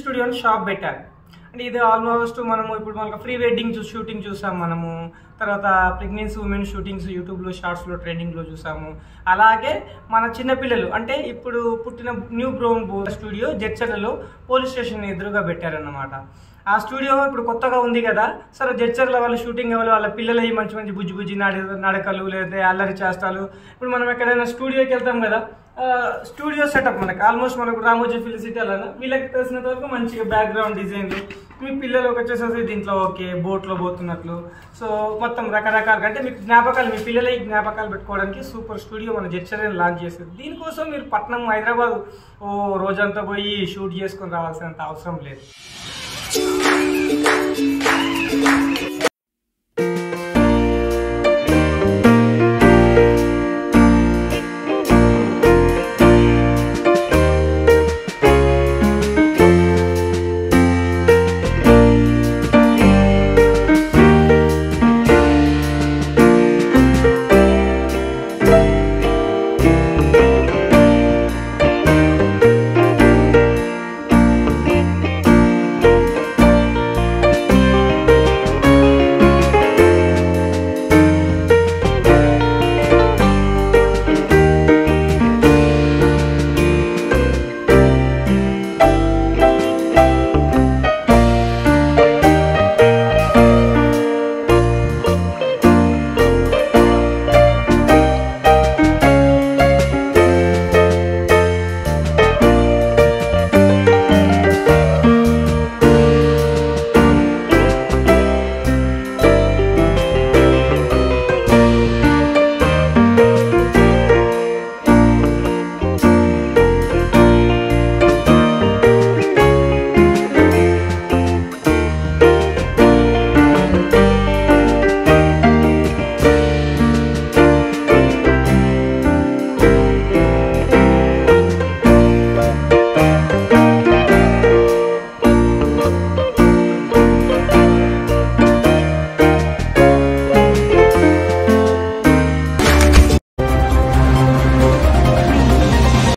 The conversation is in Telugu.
స్టూడియో అని షాప్ పెట్టారు అంటే ఇది ఆల్మోస్ట్ మనము ఇప్పుడు మనకు ప్రీ వెడ్డింగ్ షూటింగ్ చూసాం మనము తర్వాత ప్రెగ్నెన్సీ ఉమెన్ షూటింగ్స్ యూట్యూబ్లో షార్ట్స్లో ట్రెండింగ్లో చూసాము అలాగే మన చిన్నపిల్లలు అంటే ఇప్పుడు పుట్టిన న్యూ బ్రౌన్ బో స్టూడియో జడ్చర్లలో పోలీస్ స్టేషన్ ఎదురుగా పెట్టారన్నమాట ఆ స్టూడియో ఇప్పుడు కొత్తగా ఉంది కదా సరే జడ్చర్ల వాళ్ళు షూటింగ్ వాళ్ళు వాళ్ళ పిల్లలవి మంచి మంచి బుజ్జి బుజ్జి నడ నడకలు లేదా అల్లరి చేస్తాలు ఇప్పుడు మనం ఎక్కడైనా స్టూడియోకి వెళ్తాం కదా ఆ, స్టూడియో సెటప్ మనకి ఆల్మోస్ట్ మనకు రామోజీ ఫిల్ సిటీ అలా వీళ్ళకి తెలిసినంత వరకు మంచిగా బ్యాక్గ్రౌండ్ డిజైన్లు మీ పిల్లలకు వచ్చేసేసి దీంట్లో ఓకే బోట్లో పోతున్నట్లు సో మొత్తం రకరకాలుగా అంటే మీకు జ్ఞాపకాలు మీ పిల్లలకి జ్ఞాపకాలు పెట్టుకోవడానికి సూపర్ స్టూడియో మన జడ్చర్ని లాంచ్ చేసేది దీనికోసం మీరు పట్నం హైదరాబాద్ ఓ రోజంతా పోయి షూట్ చేసుకొని రావాల్సినంత అవసరం లేదు